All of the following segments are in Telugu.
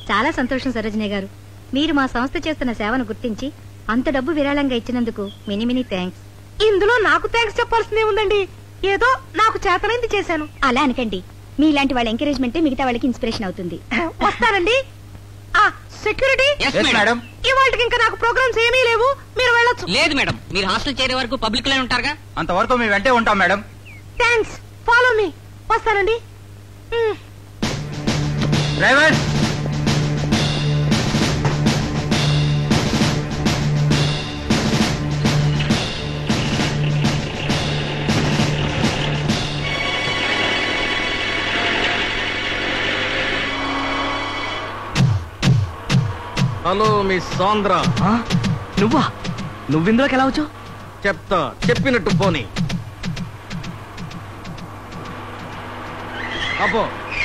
చాలా సంతోషం సరోజిని గారు మీరు మా సంస్థ చేస్తున్న సేవను గుర్తించి అంత డబ్బు విరాళంగా ఇచ్చినందుకు మినీ మినీ థ్యాంక్స్ ఇందులో నాకు థ్యాంక్స్ చెప్పాల్సిందే ఉందండి ఏదో నాకు చేతనైంది చేశాను అలా అనకండి మీలాంటి వాళ్ళ ఎంకరేజ్మెంటే మిగతా వాళ్ళకి ఇన్స్పిరేషన్ అవుతుంది వస్తానండి ఆ సెక్యూరిటీ మేడం ఇవాళకి ఇంకా నాకు ప్రోగ్రామ్స్ ఏమీ లేవు మీరు వెళ్ళొచ్చు లేదు మేడం మీరు హాస్టల్ చేరే వరకు పబ్లిక్ లోనే ఉంటారుగా అంతవరకు మీ వెంటే ఉంటాం మేడం థ్యాంక్స్ ఫాలో మీ వస్తానండి మ్. డ్రైవర్ హలో మిస్ సాంద్ర నువ్వా నువ్విందులోకి ఎలా వచ్చావు చెప్తా చెప్పినట్టు పోనీ అపో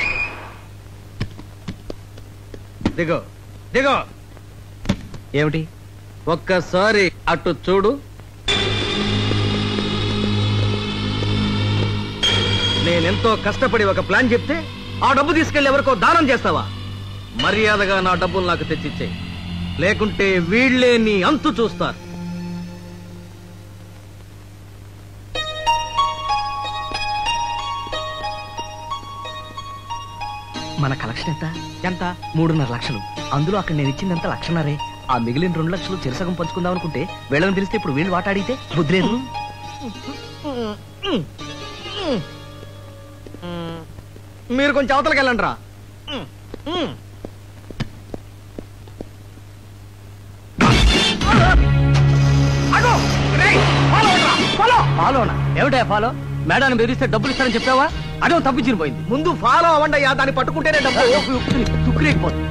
దిగో దిగో ఏమిటి ఒక్కసారి అటు చూడు నేనెంతో కష్టపడి ఒక ప్లాన్ చెప్తే ఆ డబ్బు తీసుకెళ్లి ఎవరికో దానం చేస్తావా మర్యాదగా నా డబ్బులు నాకు తెచ్చిచ్చేయి లేకుంటే వీళ్ళే నీ అంతు చూస్తారు మన కలెక్షన్ ఎంత ఎంత మూడున్నర లక్షలు అందులో అక్కడ నేను ఇచ్చిందంత లక్షన్నరే ఆ మిగిలిన రెండు లక్షలు చిరసగం పంచుకుందాం అనుకుంటే వీళ్ళని తెలిస్తే ఇప్పుడు వీళ్ళు వాట అడిగితే బుద్ధి లేదు మీరు కొంచెం అవతలకి వెళ్ళండి రా ఫాలోనా ఏమిటా ఫాలో మేడాన్ని బెదిరిస్తే డబ్బులు ఇస్తారని చెప్పావా అదే తప్పించిన పోయింది ముందు ఫాలో అవ్వండి అయ్యా దాన్ని పట్టుకుంటేనే డబ్బు తుక్కురేకపోతుంది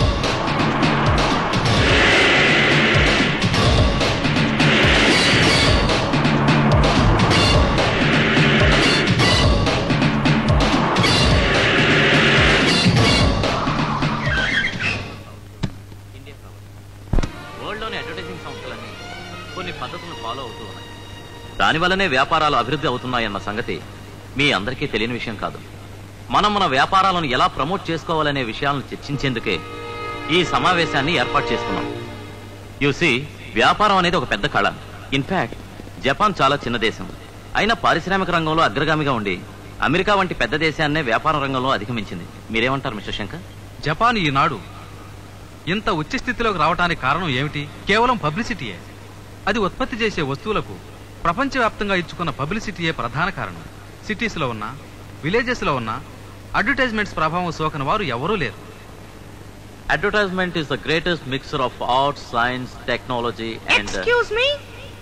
వరల్డ్లోని అడ్వర్టైజింగ్ సంస్థలన్నీ కొన్ని పద్ధతులను ఫాలో అవుతూ ఉన్నాయి దానివల్లనే వ్యాపారాలు అభివృద్ధి అవుతున్నాయన్న సంగతి మీ అందరికీ తెలియని విషయం కాదు మనం మన వ్యాపారాలను ఎలా ప్రమోట్ చేసుకోవాలనే విషయాలను చర్చించేందుకే ఈ సమావేశాన్ని ఏర్పాటు చేసుకున్నాం యూసి వ్యాపారం అనేది ఒక పెద్ద కళ ఇన్ఫాక్ట్ జపాన్ చాలా చిన్న దేశం అయినా పారిశ్రామిక రంగంలో అగ్రగామిగా ఉండి అమెరికా వంటి పెద్ద దేశాన్నే వ్యాపార రంగంలో అధిగమించింది మీరేమంటారు మిస్టర్ శంకర్ జపాన్ ఈనాడు ఇంత ఉచ్చ స్థితిలోకి రావడానికి కారణం ఏమిటి కేవలం పబ్లిసిటీయే అది ఉత్పత్తి చేసే వస్తువులకు ప్రపంచవ్యాప్తంగా ఇచ్చుకున్న పబ్లిసిటీయే ప్రధాన కారణం సిటీస్లో ఉన్న విలేజెస్లో ఉన్న అడ్వర్టైజ్మెంట్స్ ప్రభావం సోకని వారు ఎవరూ లేరు advertisement is the greatest mixer of art science technology and excuse me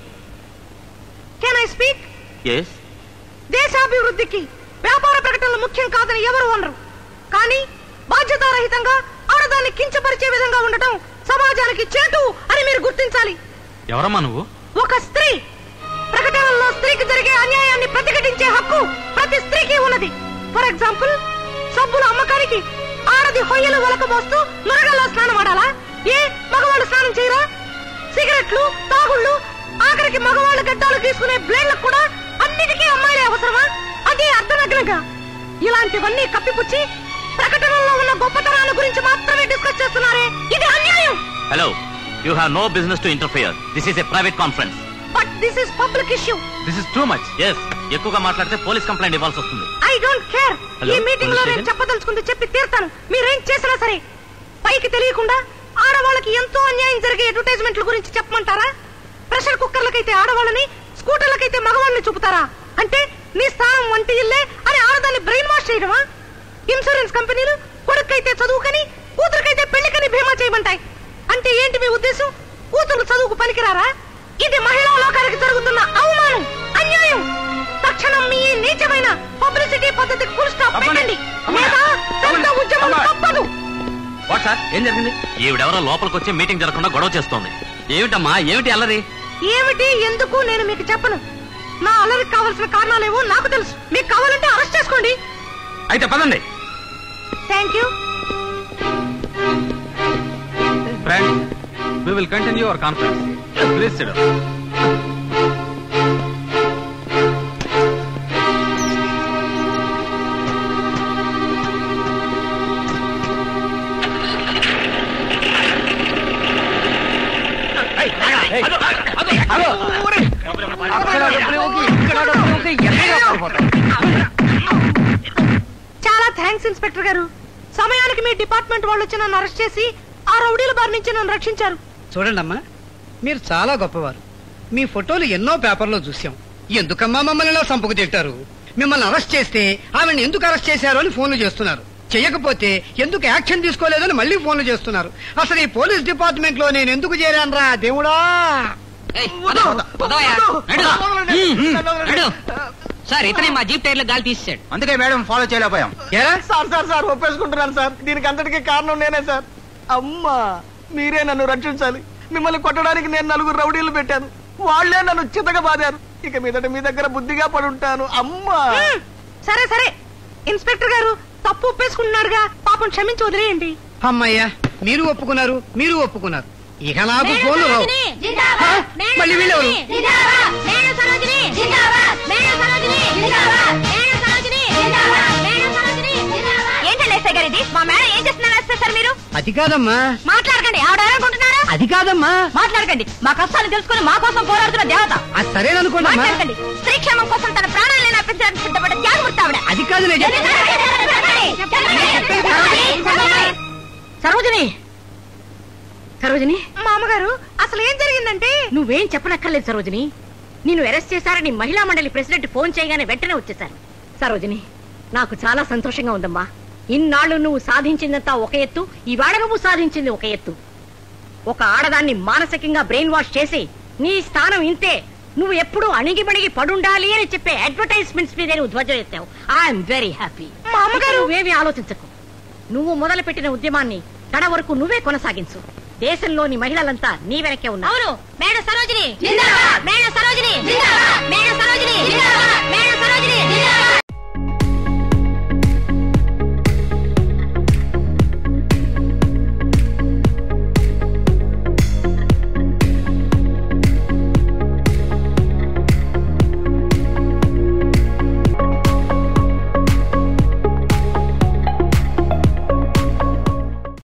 can I speak yes దేశాభివృద్ధికి వ్యాపార ప్రకటనలు ముఖ్యం కాదని ఎవరు అనరు కానీ బాధ్యతారహితంగా ఆడదాన్ని కించపరిచే విధంగా ఉండటం సమాజానికి చేటు అని మీరు గుర్తించాలి ఎవరమ్మా నువ్వు ఒక స్త్రీ ప్రకటనల్లో స్త్రీకి జరిగే అన్యాయాన్ని ప్రతిఘటించే హక్కు ప్రతి స్త్రీకి ఉన్నది ఫర్ ఎగ్జాంపుల్ సబ్బుల అమ్మకానికి ఆడది హొయ్యలు వలక మోస్తూ నొరగల్లో స్నానం ఆడాలా ఏ మగవాళ్ళు స్నానం చేయరా సిగరెట్లు తాగుళ్ళు ఆఖరికి మగవాళ్ళ గడ్డాలు తీసుకునే బ్లేడ్లకు కూడా అన్నిటికీ అమ్మాయిలే అవసరమా అదే అర్ధనగ్నంగా ఇలాంటివన్నీ కప్పిపుచ్చి ప్రకటనలో ఉన్న గొప్పతనాల గురించి మాత్రమే డిస్కస్ చేస్తున్నారే ఇది అన్యాయం hello you have no business to interfere this is a private conference but this is public issue this is too much yes ఎక్కువగా మాట్లాడితే పోలీస్ కంప్లైంట్ ఇవ్వాల్సి వస్తుంది ఐ డోంట్ కేర్ Hello, ఈ మీటింగ్ లో police నేను station? చెప్పదలుచుకుంది చెప్పి తీరుతాను మీరేం చేసినా సరే పైకి తెలియకుండా ఆడవాళ్ళకి ఎంతో అన్యాయం జరిగే అడ్వర్టైజ్మెంట్ల గురించి చెప్పమంటారా ప్రెషర్ కుక్కర్లకైతే ఆడవాళ్ళని స్కూటర్లకైతే మగవాళ్ళని చూపుతారా అంటే నీ స్థానం వంటి ఇల్లే అని ఆడదాన్ని బ్రెయిన్ వాష్ చేయడమా ఇన్సూరెన్స్ కంపెనీలు కొడుకైతే చదువుకని కూతురుకైతే పెళ్లికని బీమా చేయమంటాయి అంటే ఏంటి మీ ఉద్దేశం కూతురు చదువుకు పనికిరారా ఇది మహిళా లోకానికి జరుగుతున్న అవమానం అన్యాయం తక్షణం మీ ఈ నీచమైన పబ్లిసిటీ పద్ధతికి ఫుల్ స్టాప్ పెట్టండి లేదా పెద్ద ఉద్యమం తప్పదు వాట్ సార్ ఏం జరిగింది ఈవిడెవరో లోపలికి వచ్చి మీటింగ్ జరగకుండా గొడవ చేస్తోంది ఏమిటమ్మా ఏమిటి అల్లరి ఏమిటి ఎందుకు నేను మీకు చెప్పను నా అల్లరికి కావాల్సిన కారణాలేవో నాకు తెలుసు మీకు కావాలంటే అరెస్ట్ చేసుకోండి అయితే పదండి thank you friend we will continue our conference please sit చాలా థ్యాంక్స్ ఇన్స్పెక్టర్ గారు సమయానికి మీ డిపార్ట్మెంట్ వాళ్ళు వచ్చి నన్ను అరెస్ట్ చేసి ఆ రౌడీల బారి నుంచి నన్ను రక్షించారు చూడండి అమ్మా మీరు చాలా గొప్పవారు మీ ఫోటోలు ఎన్నో పేపర్లో చూసాం ఎందుకమ్మా మమ్మల్ని ఇలా సంపుకు తిట్టారు మిమ్మల్ని అరెస్ట్ చేస్తే ఆవిడని ఎందుకు అరెస్ట్ చేశారు అని ఫోన్లు చేస్తున్నారు చేయకపోతే ఎందుకు యాక్షన్ తీసుకోలేదని మళ్ళీ ఫోన్లు చేస్తున్నారు అసలు ఈ పోలీస్ డిపార్ట్మెంట్ లో నేను ఎందుకు చేరానురా దేవుడా ఏయ్, పద, పదవయ్యా. నడు. నడు. సార్ ఇతనే మా జీప్ టైర్లో గాలి తీసేశాడు అందుకే మేడం ఫాలో చేయలేకపోయాం ఏరా? సార్ సార్ సార్ ఒప్పేసుకుంటున్నాను సార్ దీనికి అంతటికీ కారణం నేనే సార్ అమ్మా మీరే నన్ను రక్షించాలి మిమ్మల్ని కొట్టడానికి నేను నలుగురు రౌడీలు పెట్టాను వాళ్లే నన్ను చితగా బాదారు ఇక మీదట మీ దగ్గర బుద్ధిగా పడుంటాను అమ్మా హ్మ్, సరే సరే ఇన్స్పెక్టర్ గారు తప్పు ఒప్పేసుకుంటున్నారుగా పాపం క్షమించి వదిలేయండి అమ్మయ్యా మీరు ఒప్పుకున్నారు మీరు ఒప్పుకున్నారు ఇక నాకు ఫోన్లు రావు హా? మళ్ళీ వీళ్ళెవరు ఏంటండి ఎస్ఐ గారు ఇది మా మేడం ఏం చేస్తున్నారు ఎస్ఐ సార్ మీరు అది కాదమ్మా మాట్లాడకండి ఆవిడ అనుకుంటున్నారా అది కాదమ్మా మాట్లాడకండి మా కష్టాలు తెలుసుకుని మా కోసం పోరాడుతున్న దేవత అది సరేననుకోండి అమ్మా మాట్లాడకండి స్త్రీక్షేమం కోసం తన ప్రాణాలను అర్పించడానికి సిద్ధపడ్డ త్యాగమూర్తి ఆవిడ అది కాదు నేను చెప్పేది. సరోజిని సరోజిని మామగారు అసలు ఏం జరిగిందంటే నువ్వేం చెప్పనక్కర్లేదు సరోజిని నిన్ను అరెస్ట్ చేశారని మహిళా మండలి ప్రెసిడెంట్ ఫోన్ చేయగానే వెంటనే వచ్చేశారు సరోజిని నాకు చాలా సంతోషంగా ఉందమ్మా ఇన్నాళ్ళు నువ్వు సాధించిందంతా ఒక ఎత్తు ఈవేళ నువ్వు సాధించింది ఒక ఎత్తు ఒక ఆడదాన్ని మానసికంగా బ్రెయిన్ వాష్ చేసి నీ స్థానం ఇంతే నువ్వు ఎప్పుడూ అణిగిమణిగి పడుండాలి అని చెప్పే అడ్వర్టైజ్మెంట్స్ మీద నువ్వు ధ్వజం ఎత్తావు ఐఎమ్ వెరీ హ్యాపీ మా అమ్మగారు- నువ్వేమి ఆలోచించకు నువ్వు మొదలుపెట్టిన ఉద్యమాన్ని కడ వరకు నువ్వే కొనసాగించు దేశంలోని మహిళలంతా నీ వెనకే ఉన్నారు అవును మేడ సరోజిని మేడ సరోజిని మేడ సరోజిని